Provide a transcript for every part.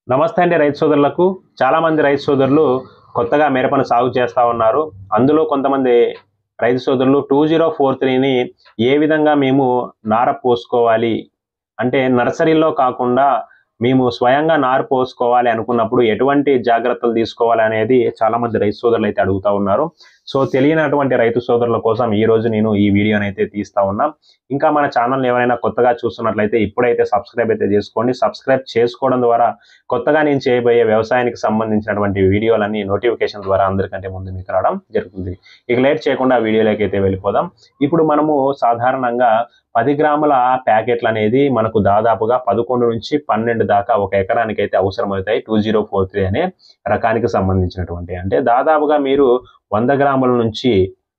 నమస్తే అండి రైతు సోదరులకు చాలా మంది రైతు సోదరులు కొత్తగా మిరపను సాగు చేస్తా ఉన్నారు అందులో కొంతమంది రైతు సోదరులు టూ జీరో ఫోర్ త్రీని ఏ విధంగా మేము నార పోసుకోవాలి అంటే నర్సరీలో కాకుండా మేము స్వయంగా నారు పోసుకోవాలి అనుకున్నప్పుడు ఎటువంటి జాగ్రత్తలు తీసుకోవాలి అనేది చాలా మంది రైతు సోదరులు అయితే అడుగుతా ఉన్నారు సో తెలియనటువంటి రైతు సోదరుల కోసం ఈ రోజు నేను ఈ వీడియోని అయితే తీస్తా ఉన్నా ఇంకా మన ఛానల్ ఎవరైనా కొత్తగా చూస్తున్నట్లయితే ఇప్పుడైతే సబ్స్క్రైబ్ అయితే చేసుకోండి సబ్స్క్రైబ్ చేసుకోవడం ద్వారా కొత్తగా నేను చేయబోయే వ్యవసాయానికి సంబంధించినటువంటి వీడియోలన్నీ నోటిఫికేషన్ ద్వారా అందరికంటే ముందు మీకు రావడం జరుగుతుంది ఇక లేట్ చేయకుండా ఆ వీడియోలోకి అయితే వెళ్ళిపోదాం ఇప్పుడు మనము సాధారణంగా పది గ్రాముల ప్యాకెట్లు అనేది మనకు దాదాపుగా పదకొండు నుంచి పన్నెండు దాకా ఒక ఎకరానికి అయితే అవసరమవుతాయి టూ జీరో ఫోర్ త్రీ అనే రకానికి సంబంధించినటువంటి అంటే దాదాపుగా మీరు వంద గ్రాముల నుంచి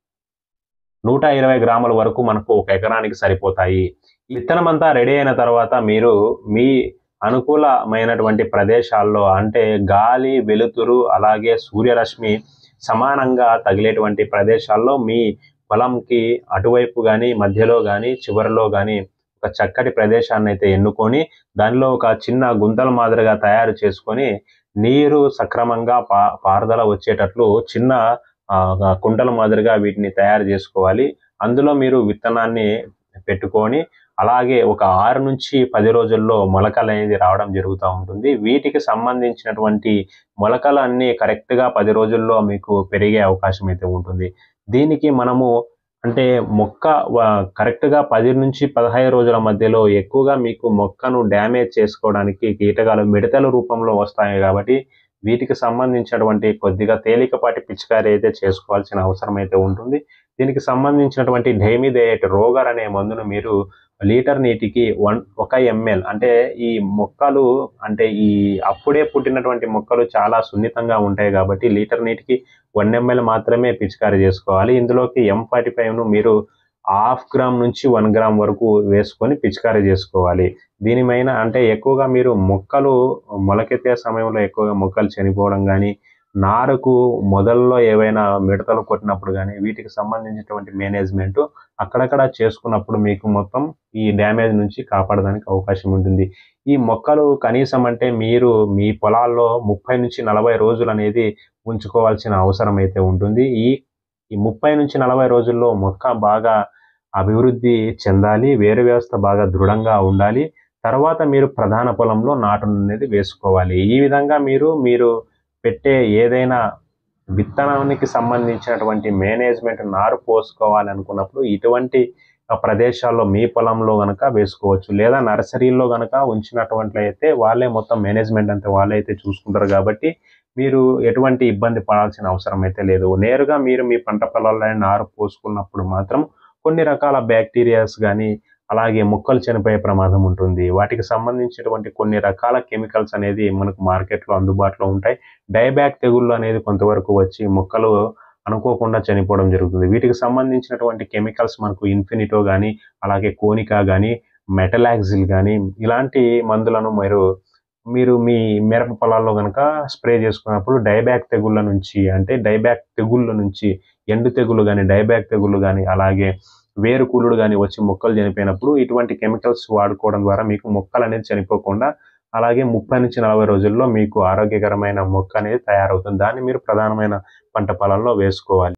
నూట ఇరవై గ్రాముల వరకు మనకు ఒక ఎకరానికి సరిపోతాయి ఈ విత్తనం అంతా రెడీ అయిన తర్వాత మీరు మీ అనుకూలమైనటువంటి ప్రదేశాల్లో అంటే గాలి వెలుతురు అలాగే సూర్యరశ్మి సమానంగా తగిలేటువంటి ప్రదేశాల్లో మీ పొలంకి అటువైపు కానీ మధ్యలో కానీ చివరిలో కానీ ఒక చక్కటి ప్రదేశాన్ని అయితే ఎన్నుకొని దానిలో ఒక చిన్న గుంతల మాదిరిగా తయారు చేసుకొని నీరు సక్రమంగా పా పారుదల వచ్చేటట్లు చిన్న ఆ, కుంటల మాదిరిగా వీటిని తయారు చేసుకోవాలి అందులో మీరు విత్తనాన్ని పెట్టుకొని అలాగే ఒక ఆరు నుంచి పది రోజుల్లో మొలకలు అనేది రావడం జరుగుతూ ఉంటుంది వీటికి సంబంధించినటువంటి మొలకలు అన్ని కరెక్ట్గా పది రోజుల్లో మీకు పెరిగే అవకాశం అయితే ఉంటుంది దీనికి మనము అంటే మొక్క వ- కరెక్ట్గా పది నుంచి పదహైదు రోజుల మధ్యలో ఎక్కువగా మీకు మొక్కను డ్యామేజ్ చేసుకోవడానికి కీటకాలు మిడతల రూపంలో వస్తాయి కాబట్టి వీటికి సంబంధించినటువంటి కొద్దిగా తేలికపాటి పిచికారీ అయితే చేసుకోవాల్సిన అవసరం అయితే ఉంటుంది దీనికి సంబంధించినటువంటి డైమిదేయట్ రోగర్ అనే మందును మీరు లీటర్ నీటికి వన్ ఒక ఎంఎల్ అంటే ఈ మొక్కలు అంటే ఈ అప్పుడే పుట్టినటువంటి మొక్కలు చాలా సున్నితంగా ఉంటాయి కాబట్టి లీటర్ నీటికి వన్ ఎంఎల్ మాత్రమే పిచికారీ చేసుకోవాలి ఇందులోకి ఎం ఫార్టీ ఫైవ్ను మీరు హాఫ్ గ్రామ్ నుంచి వన్ గ్రామ్ వరకు వేసుకొని పిచికారీ చేసుకోవాలి దీనిపైన అంటే ఎక్కువగా మీరు మొక్కలు మొలకెత్తే సమయంలో ఎక్కువగా మొక్కలు చనిపోవడం కానీ నారుకు మొదల్లో ఏవైనా మిడతలు కొట్టినప్పుడు కానీ వీటికి సంబంధించినటువంటి మేనేజ్మెంట్ అక్కడక్కడ చేసుకున్నప్పుడు మీకు మొత్తం ఈ డ్యామేజ్ నుంచి కాపాడడానికి అవకాశం ఉంటుంది ఈ మొక్కలు కనీసం అంటే మీరు మీ పొలాల్లో ముప్పై నుంచి నలభై రోజులు అనేది ఉంచుకోవాల్సిన అవసరం అయితే ఉంటుంది ఈ ఈ ముప్పై నుంచి నలభై రోజుల్లో మొక్క బాగా అభివృద్ధి చెందాలి వేరు వ్యవస్థ బాగా దృఢంగా ఉండాలి తర్వాత మీరు ప్రధాన పొలంలో నాటు అనేది వేసుకోవాలి ఈ విధంగా మీరు మీరు పెట్టే ఏదైనా విత్తనానికి సంబంధించినటువంటి మేనేజ్మెంట్ నారు పోసుకోవాలి అనుకున్నప్పుడు ఇటువంటి ఆ ప్రదేశాల్లో మీ పొలంలో గనక వేసుకోవచ్చు లేదా నర్సరీలో గనక ఉంచినటువంటి అయితే వాళ్ళే మొత్తం మేనేజ్మెంట్ అంతా వాళ్ళే అయితే చూసుకుంటారు కాబట్టి మీరు ఎటువంటి ఇబ్బంది పడాల్సిన అవసరం అయితే లేదు నేరుగా మీరు మీ పంట పొలాల్లో నారు పోసుకున్నప్పుడు మాత్రం కొన్ని రకాల బ్యాక్టీరియాస్ కానీ అలాగే మొక్కలు చనిపోయే ప్రమాదం ఉంటుంది వాటికి సంబంధించినటువంటి కొన్ని రకాల కెమికల్స్ అనేది మనకు మార్కెట్లో అందుబాటులో ఉంటాయి డైబ్యాక్ తెగుళ్ళు అనేది కొంతవరకు వచ్చి మొక్కలు అనుకోకుండా చనిపోవడం జరుగుతుంది వీటికి సంబంధించినటువంటి కెమికల్స్ మనకు ఇన్ఫినిటో కానీ అలాగే కోనికా కానీ మెటలాక్సిల్ కానీ ఇలాంటి మందులను మీరు మీరు మీ మిరప పొలాల్లో కనుక స్ప్రే చేసుకున్నప్పుడు డైబ్యాక్ తెగుళ్ళ నుంచి అంటే డైబ్యాక్ తెగుళ్ళ నుంచి ఎండు తెగులు కానీ డైబ్యాక్ తెగులు కానీ అలాగే వేరు కూలుడు కానీ వచ్చి మొక్కలు చనిపోయినప్పుడు ఇటువంటి కెమికల్స్ వాడుకోవడం ద్వారా మీకు మొక్కలు అనేది చనిపోకుండా అలాగే ముప్పై నుంచి నలభై రోజుల్లో మీకు ఆరోగ్యకరమైన మొక్క అనేది తయారవుతుంది దాన్ని మీరు ప్రధానమైన పంట పొలాల్లో వేసుకోవాలి